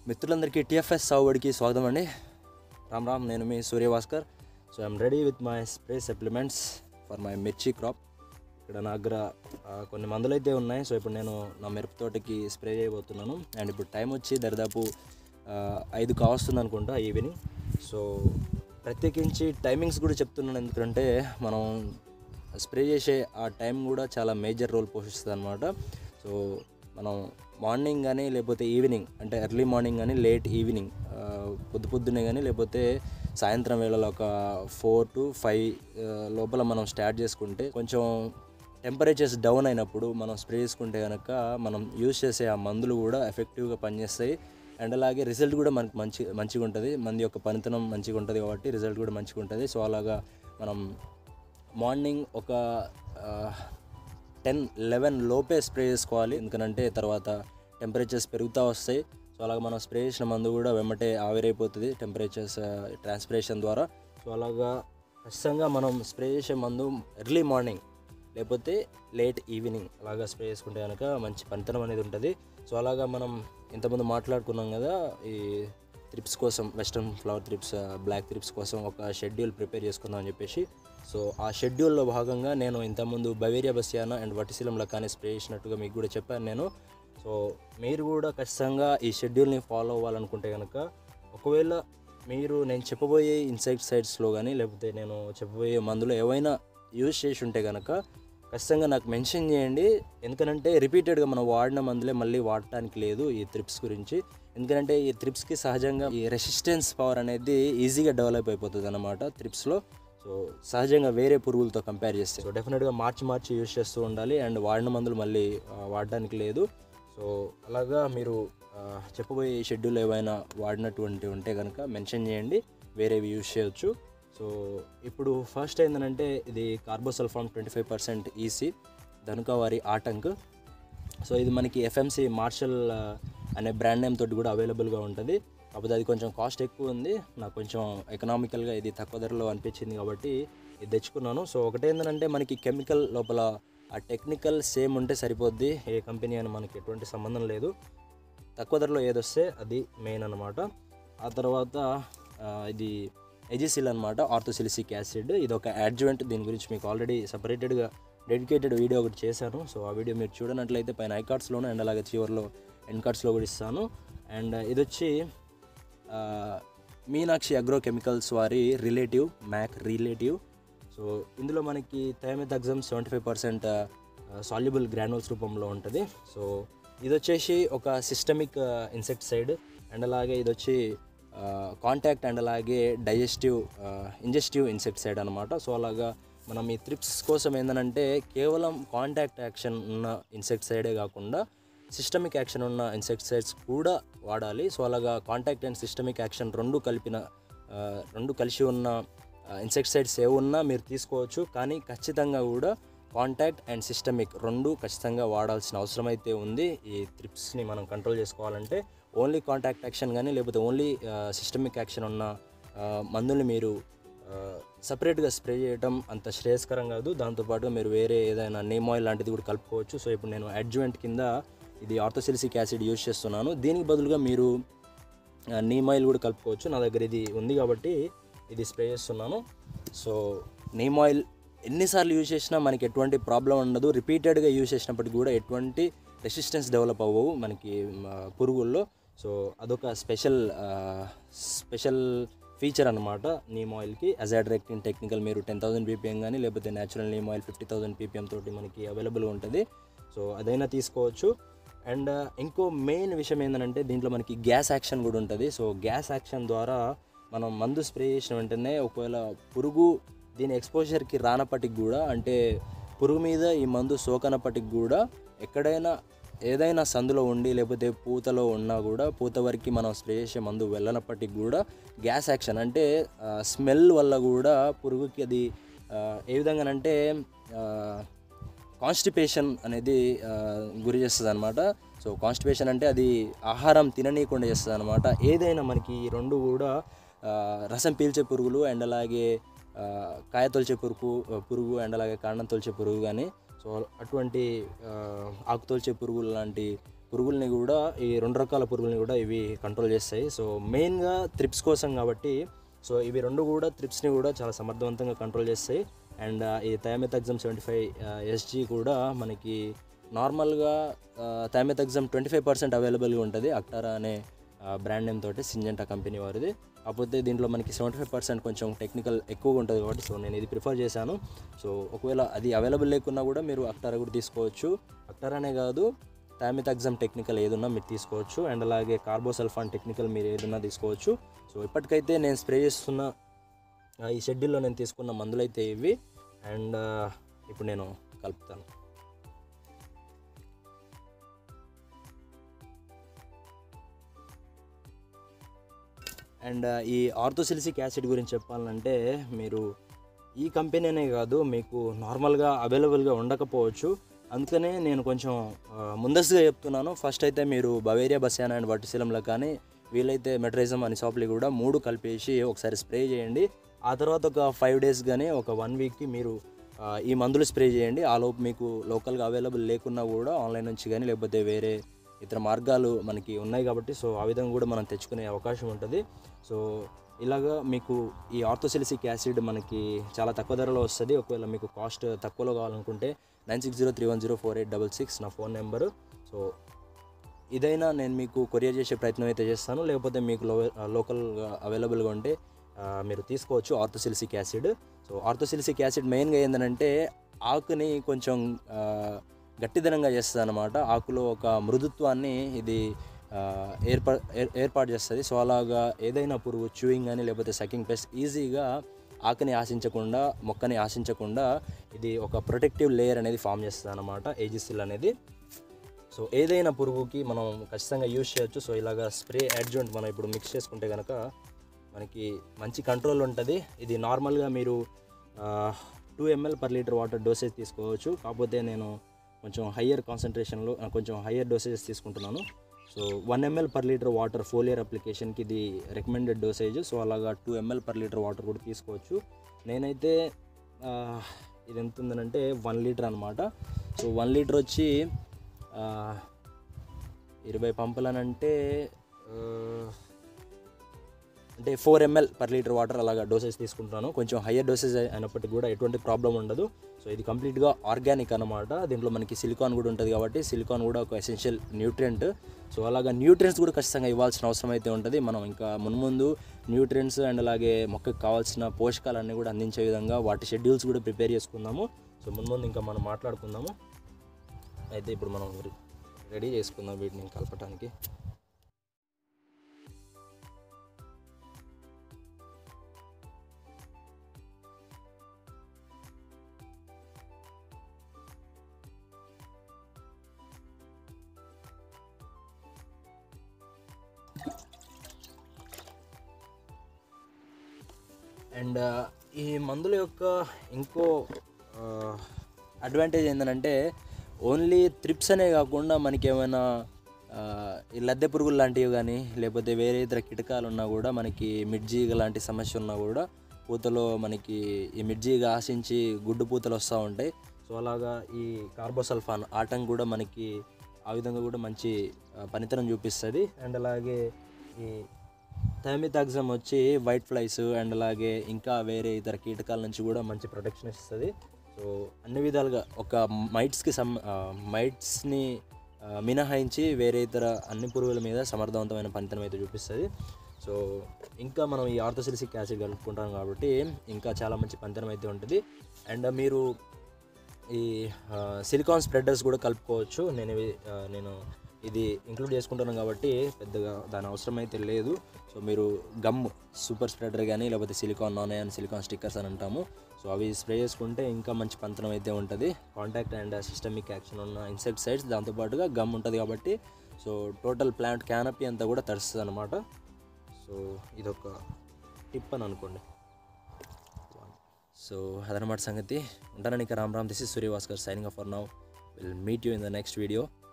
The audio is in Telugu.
మిత్రులందరికీ టీఎఫ్ఎస్ సాగుబడికి స్వాగతం అండి రామ్ రామ్ నేను మీ Suryabhaskar so I'm ready with my spray supplements for my mirchi crop ఇక్కడ నా దగ్గర ఆ, కొన్ని మందులు అయితే ఉన్నాయి సో ఇప్పుడు నేను నా మిరప తోటకి స్ప్రే చేయబోతున్నాను అండ్ ఇప్పుడు టైం వచ్చి దరిదాపు ఆ, ఐదు కావస్తుంది అనుకుంటా ఈవినింగ్ సో ప్రత్యేకించి టైమింగ్స్ కూడా చెప్తున్నాను ఎందుకంటే మనం స్ప్రే చేసే ఆ టైం కూడా చాలా మేజర్ రోల్ పోషిస్తుంది అనమాట సో మనం మార్నింగ్ కానీ లేకపోతే ఈవినింగ్ అంటే ఎర్లీ మార్నింగ్ కానీ లేట్ ఈవినింగ్ ఆ, పొద్దు పొద్దునే కానీ లేకపోతే సాయంత్రం వేళలో ఒక ఫోర్ టు ఫైవ్ లోపల మనం స్టార్ట్ చేసుకుంటే కొంచెం టెంపరేచర్స్ డౌన్ అయినప్పుడు మనం స్ప్రే చేసుకుంటే కనుక మనం యూజ్ చేసే ఆ మందులు కూడా ఎఫెక్టివ్గా పనిచేస్తాయి అండ్ అలాగే రిజల్ట్ కూడా మనకు మంచి మంచిగా ఉంటుంది మంది యొక్క పనితనం మంచిగా ఉంటుంది కాబట్టి రిజల్ట్ కూడా మంచిగా ఉంటుంది సో అలాగా మనం మార్నింగ్ ఒక టెన్ లెవెన్ లోపే స్ప్రే చేసుకోవాలి ఎందుకంటే తర్వాత టెంపరేచర్స్ పెరుగుతూ వస్తాయి సో అలాగా మనం స్ప్రే చేసిన మందు కూడా వెమ్మటే ఆవిరైపోతుంది టెంపరేచర్స్ ట్రాన్స్పిరేషన్ ద్వారా సో అలాగా ఖచ్చితంగా మనం స్ప్రే చేసే మందు ఎర్లీ మార్నింగ్ లేకపోతే లేట్ ఈవినింగ్ అలాగా స్ప్రే చేసుకుంటే కనుక మంచి పనితనం అనేది ఉంటుంది సో అలాగా మనం ఇంతకుముందు మాట్లాడుకున్నాం కదా ఈ త్రిప్స్ కోసం western flower thrips black thrips కోసం ఒక షెడ్యూల్ ప్రిపేర్ చేసుకుందాం అని చెప్పేసి సో ఆ షెడ్యూల్లో భాగంగా నేను ఇంతకుముందు బవేరియా బసియానా అండ్ వటిశీలం లకాని స్ప్రే చేసినట్టుగా మీకు కూడా చెప్పాను నేను సో మీరు కూడా ఖచ్చితంగా ఈ షెడ్యూల్ని ఫాలో అవ్వాలనుకుంటే కనుక ఒకవేళ మీరు నేను చెప్పబోయే ఇన్సెక్టిసైడ్స్లో కానీ లేకపోతే నేను చెప్పబోయే మందులు ఏవైనా యూజ్ చేసి ఉంటే కనుక ఖచ్చితంగా నాకు మెన్షన్ చేయండి ఎందుకంటే రిపీటెడ్గా మనం వాడిన మందులే మళ్ళీ వాడటానికి లేదు ఈ త్రిప్స్ గురించి ఎందుకంటే ఈ త్రిప్స్కి సహజంగా ఈ రెసిస్టెన్స్ పవర్ అనేది ఈజీగా డెవలప్ అయిపోతుంది అనమాట త్రిప్స్లో సో సహజంగా వేరే పురుగులతో కంపేర్ చేస్తే సో డెఫినెట్గా మార్చి మార్చి యూజ్ చేస్తూ ఉండాలి అండ్ వాడిన మందులు మళ్ళీ ఆ, వాడడానికి లేదు సో అలాగా మీరు ఆ, చెప్పబోయే షెడ్యూల్ ఏవైనా వాడినటువంటి ఉంటే కనుక మెన్షన్ చేయండి వేరేవి యూజ్ చేయొచ్చు సో ఇప్పుడు ఫస్ట్ ఏంటంటే ఇది carbosulfan twenty five percent EC ధనుకవారి ఆటంక్ సో ఇది మనకి ఎఫ్ఎంసి మార్షల్ ఆ, అనే బ్రాండ్ నేమ్ తోటి కూడా అవైలబుల్గా ఉంటుంది కాకపోతే అది కొంచెం కాస్ట్ ఎక్కువ ఉంది నాకు కొంచెం ఎకనామికల్గా ఇది తక్కువ ధరలో అనిపించింది కాబట్టి ఇది తెచ్చుకున్నాను సో ఒకటేంటంటే మనకి కెమికల్ లోపల ఆ టెక్నికల్ సేమ్ ఉంటే సరిపోద్ది ఏ కంపెనీ అని మనకి ఎటువంటి సంబంధం లేదు తక్కువ ధరలో ఏదొస్తే అది మెయిన్ అనమాట ఆ తర్వాత ఆ, ఇది ఎజిసిల్ అనమాట ఆర్థోసిలిసిక్ యాసిడ్ ఇది ఒక యాడ్జువెంట్ దీని గురించి మీకు ఆల్రెడీ సపరేటెడ్గా డెడికేటెడ్ వీడియో ఒకటి చేశాను సో ఆ వీడియో మీరు చూడనట్లయితే పైన ఐకార్డ్స్లోను అండ్ అలాగే చివరిలో ఎండ్ కార్డ్స్లో కూడా ఇస్తాను అండ్ ఇది వచ్చి ఆ, మీనాక్షి అగ్రో కెమికల్స్ వారి రిలేటివ్ మ్యాక్ రిలేటివ్ సో ఇందులో మనకి thiamethoxam seventy five percent soluble granules రూపంలో ఉంటుంది సో ఇది వచ్చేసి ఒక సిస్టమిక్ ఇన్సెక్టిసైడ్ అండ్ అలాగే ఇది వచ్చి కాంటాక్ట్ అండ్ అలాగే డైజెస్టివ్ ఇంజెస్టివ్ ఇన్సెక్టిసైడ్ అనమాట సో అలాగా మనం ఈ త్రిప్స్ కోసం ఏంటంటే కేవలం కాంటాక్ట్ యాక్షన్ ఉన్న ఇన్సెక్టిసైడే కాకుండా సిస్టమిక్ యాక్షన్ ఉన్న ఇన్సెక్టిసైడ్స్ కూడా వాడాలి సో అలాగా కాంటాక్ట్ అండ్ సిస్టమిక్ యాక్షన్ రెండు కలిపిన ఆ, రెండు కలిసి ఉన్న ఇన్సెక్టిసైడ్స్ ఏ ఉన్నా మీరు తీసుకోవచ్చు కానీ ఖచ్చితంగా కూడా కాంటాక్ట్ అండ్ సిస్టమిక్ రెండు ఖచ్చితంగా వాడాల్సిన అవసరం అయితే ఉంది ఈ త్రిప్స్ని మనం కంట్రోల్ చేసుకోవాలంటే ఓన్లీ కాంటాక్ట్ యాక్షన్ కానీ లేకపోతే ఓన్లీ సిస్టమిక్ యాక్షన్ ఉన్న ఆ, మందుల్ని మీరు సపరేట్గా స్ప్రే చేయడం అంత శ్రేయస్కరం కాదు దాంతోపాటు మీరు వేరే ఏదైనా నేమ్ ఆయిల్ లాంటిది కూడా కలుపుకోవచ్చు సో ఇప్పుడు నేను అడ్జువెంట్ కింద ఇది ఆర్థోసిలిసిక్ యాసిడ్ యూజ్ చేస్తున్నాను దీనికి బదులుగా మీరు నీమ్ ఆయిల్ కూడా కలుపుకోవచ్చు నా దగ్గర ఇది ఉంది కాబట్టి ఇది స్ప్రే చేస్తున్నాను సో నీమ్ ఆయిల్ ఎన్నిసార్లు యూజ్ చేసినా మనకి ఎటువంటి ప్రాబ్లం ఉండదు రిపీటెడ్గా యూజ్ చేసినప్పటికీ కూడా ఎటువంటి రెసిస్టెన్స్ డెవలప్ అవ్వవు మనకి మ, పురుగుల్లో సో అదొక స్పెషల్ స్పెషల్ ఫీచర్ అనమాట నీమ్ ఆయిల్కి అజాడ్రెక్టిన్ టెక్నికల్ మీరు టెన్ థౌసండ్ పీపీఎం కానీ లేకపోతే natural neem oil fifty thousand PPM తోటి మనకి అవైలబుల్గా ఉంటుంది సో అదైనా తీసుకోవచ్చు అండ్ ఇంకో మెయిన్ విషయం ఏంటంటే దీంట్లో మనకి గ్యాస్ యాక్షన్ కూడా ఉంటుంది సో గ్యాస్ యాక్షన్ ద్వారా మనం మందు స్ప్రే చేసిన వెంటనే ఒకవేళ పురుగు దీని ఎక్స్పోజర్కి రానప్పటికి కూడా అంటే పురుగు మీద ఈ మందు సోకనప్పటికి కూడా ఎక్కడైనా ఏదైనా సందులో ఉండి లేకపోతే పూతలో ఉన్నా కూడా పూత వరకు మనం స్ప్రే చేసే మందు వెళ్ళనప్పటికి కూడా గ్యాస్ యాక్షన్ అంటే స్మెల్ వల్ల కూడా పురుగుకి అది ఆ, ఏ విధంగానంటే ఆ, కాన్స్టిపేషన్ అనేది ఆ, గురి చేస్తుంది అనమాట సో కాన్స్టిపేషన్ అంటే అది ఆహారం తిననీయకుండా చేస్తుంది అనమాట ఏదైనా మనకి ఈ రెండు కూడా ఆ, రసం పీల్చే పురుగులు అండ్ అలాగే ఆ, కాయ తొలిచే పురుగు పురుగు అండ్ అలాగే కాండం తొలిచే పురుగు కానీ సో అటువంటి ఆ, ఆకు తొలిచే పురుగులు లాంటి పురుగుల్ని కూడా ఈ రెండు రకాల పురుగుల్ని కూడా ఇవి కంట్రోల్ చేస్తాయి సో మెయిన్గా త్రిప్స్ కోసం కాబట్టి సో ఇవి రెండు కూడా త్రిప్స్ని కూడా చాలా సమర్థవంతంగా కంట్రోల్ చేస్తాయి అండ్ ఈ థయామెథాక్సమ్ సెవెంటీ ఫైవ్ ఎస్జీ కూడా మనకి నార్మల్గా థయామెథాక్సమ్ ట్వంటీ ఫైవ్ పర్సెంట్ అవైలబుల్గా ఉంటుంది అక్టారా అనే బ్రాండ్ నేమ్ తోటి సింజెంటా కంపెనీ వారిది కాకపోతే దీంట్లో మనకి సెవెంటీ ఫైవ్ పర్సెంట్ కొంచెం టెక్నికల్ ఎక్కువగా ఉంటుంది కాబట్టి సో నేను ఇది ప్రిఫర్ చేశాను సో ఒకవేళ అది అవైలబుల్ లేకున్నా కూడా మీరు అక్టారా కూడా తీసుకోవచ్చు అక్టారానే కాదు థామిథాక్సమ్ టెక్నికల్ ఏదున్నా మీరు తీసుకోవచ్చు అండ్ అలాగే కార్బోసల్ఫాన్ టెక్నికల్ మీరు ఏదన్నా తీసుకోవచ్చు సో ఇప్పటికైతే నేను స్ప్రే చేస్తున్న ఆ, ఈ షెడ్యూల్లో నేను తీసుకున్న మందులు అయితే ఇవి అండ్ ఇప్పుడు నేను కలుపుతాను అండ్ ఈ ఆర్థోసిలిసిక్ యాసిడ్ గురించి చెప్పాలంటే మీరు ఈ కంపెనీ అనే కాదు మీకు నార్మల్గా అవైలబుల్గా ఉండకపోవచ్చు అందుకనే నేను కొంచెం ఆ, ముందస్తుగా చెప్తున్నాను ఫస్ట్ అయితే మీరు బవేరియా బసియానా అండ్ వటిశీలంలో కానీ వీలైతే మెట్రైజం అని సాప్లీ కూడా మూడు కలిపేసి ఒకసారి స్ప్రే చేయండి ఆ తర్వాత ఒక ఫైవ్ డేస్ కానీ ఒక వన్ వీక్కి మీరు ఆ, ఈ మందులు స్ప్రే చేయండి ఆ లోపు మీకు లోకల్గా అవైలబుల్ లేకున్నా కూడా ఆన్లైన్ నుంచి కానీ లేకపోతే వేరే ఇతర మార్గాలు మనకి ఉన్నాయి కాబట్టి సో ఆ విధంగా కూడా మనం తెచ్చుకునే అవకాశం ఉంటుంది సో ఇలాగా మీకు ఈ ఆర్థోసిలిసిక్ యాసిడ్ మనకి చాలా తక్కువ ధరలో వస్తుంది ఒకవేళ మీకు కాస్ట్ తక్కువలో కావాలనుకుంటే nine six zero three one zero four eight double six నా ఫోన్ నెంబరు సో ఇదైనా నేను మీకు కొరియర్ చేసే ప్రయత్నం అయితే చేస్తాను లేకపోతే మీకు లో లోకల్గా అవైలబుల్గా ఉంటే ఆ, మీరు తీసుకోవచ్చు orthosilicic acid so orthosilicic acid మెయిన్గా ఏంటంటే ఆకుని కొంచెం ఆ, గట్టిదనంగా చేస్తుంది అనమాట ఆకులో ఒక మృదుత్వాన్ని ఇది ఆ, ఏర్పా ఏర్- ఏర్పాటు చేస్తుంది సో అలాగా ఏదైనా పురుగు చూయింగ్ కానీ లేకపోతే సకింగ్ పెస్ట్ ఈజీగా ఆకుని ఆశించకుండా మొక్కని ఆశించకుండా ఇది ఒక ప్రొటెక్టివ్ లేయర్ అనేది ఫామ్ చేస్తుంది అనమాట ఏజిసిల్ అనేది సో ఏదైనా పురుగుకి మనం ఖచ్చితంగా యూజ్ చేయొచ్చు సో ఇలాగా స్ప్రే అడ్జెంట్ మనం ఇప్పుడు మిక్స్ చేసుకుంటే కనుక మనకి మంచి కంట్రోల్ ఉంటుంది ఇది నార్మల్గా మీరు two ML per litre water dosage తీసుకోవచ్చు కాకపోతే నేను కొంచెం హయ్యర్ కాన్సన్ట్రేషన్లో కొంచెం హయ్యర్ డోసేజెస్ తీసుకుంటున్నాను so one ML per litre water foliar అప్లికేషన్కి ఇది రికమెండెడ్ డోసేజ్ సో అలాగా two ML per litre water కూడా తీసుకోవచ్చు నేనైతే ఆ, ఇది ఎంత ఉందనంటే వన్ లీటర్ అనమాట సో వన్ లీటర్ వచ్చి ఆ, ఇరవై పంపులనంటే ఆ, అంటే four ML per litre water అలాగా డోసేజ్ తీసుకుంటాను కొంచెం హయ్యర్ డోసేజ్ అయినప్పటికీ కూడా ఎటువంటి ప్రాబ్లం ఉండదు సో ఇది కంప్లీట్గా ఆర్గానిక్ అనమాట దీంట్లో మనకి సిలికాన్ కూడా ఉంటుంది కాబట్టి సిలికాన్ కూడా ఒక ఎసెన్షియల్ న్యూట్రియంట్ సో అలాగా న్యూట్రియంట్స్ కూడా ఖచ్చితంగా ఇవ్వాల్సిన అవసరం అయితే ఉంటుంది మనం ఇంకా మున్ముందు న్యూట్రియంట్స్ అండ్ అలాగే మొక్కకు కావాల్సిన పోషకాలన్నీ కూడా అందించే విధంగా వాటి షెడ్యూల్స్ కూడా ప్రిపేర్ చేసుకుందాము సో మున్ముందు ఇంకా మనం మాట్లాడుకుందాము అయితే ఇప్పుడు మనం రెడీ చేసుకుందాం వీటిని కలపడానికి అండ్ ఈ మందుల యొక్క ఇంకో అడ్వాంటేజ్ ఏంటంటే ఓన్లీ త్రిప్స్ అనే కాకుండా మనకి ఏమైనా ఆ, ఈ లద్దె పురుగులు లాంటివి కానీ లేకపోతే వేరే ఇతర కీటకాలు ఉన్నా కూడా మనకి మిడ్జీగ లాంటి సమస్య ఉన్నా కూడా పూతలో మనకి ఈ మిడ్జీగ ఆశించి గుడ్డు పూతలు వస్తూ ఉంటాయి సో అలాగా ఈ కార్బోసల్ఫాన్ ఆటం కూడా మనకి ఆ విధంగా కూడా మంచి ఆ, పనితనం చూపిస్తుంది అండ్ అలాగే ఈ థైమిథాక్సమ్ వచ్చి వైట్ ఫ్లైస్ అండ్ అలాగే ఇంకా వేరే ఇతర కీటకాల నుంచి కూడా మంచి ప్రొటెక్షన్ ఇస్తుంది సో అన్ని విధాలుగా ఒక మైట్స్కి సమ్ మైట్స్ని మినహాయించి వేరే ఇతర అన్ని పురుగుల మీద సమర్థవంతమైన పనితనం అయితే చూపిస్తుంది సో ఇంకా మనం ఈ ఆర్థోసిలిసిక్ యాసిడ్ కలుపుకుంటాం కాబట్టి ఇంకా చాలా మంచి పనితనం అయితే ఉంటుంది అండ్ మీరు ఈ సిలికాన్ స్ప్రెడర్స్ కూడా కలుపుకోవచ్చు నేను ఇవి ఆ, నేను ఇది ఇంక్లూడ్ చేసుకుంటున్నాను కాబట్టి పెద్దగా దాని అవసరం అయితే లేదు సో మీరు గమ్ సూపర్ స్ప్రెడర్ కానీ లేకపోతే silicon non ion silicon stickers అని అంటాము సో అవి స్ప్రే చేసుకుంటే ఇంకా మంచి పంతనం అయితే ఉంటుంది కాంటాక్ట్ అండ్ సిస్టమిక్ యాక్షన్ ఉన్న ఇన్సెక్టిసైడ్స్ దాంతోపాటుగా గమ్ ఉంటుంది కాబట్టి సో టోటల్ ప్లాంట్ క్యానపీ అంతా కూడా తడుస్తుంది అనమాట సో ఇదొక టిప్ అని అనుకోండి సో అదనమాట సంగతి ఉంటానని ఇక Ram Ram this is Suryabhaskar signing off for now will meet you in the next video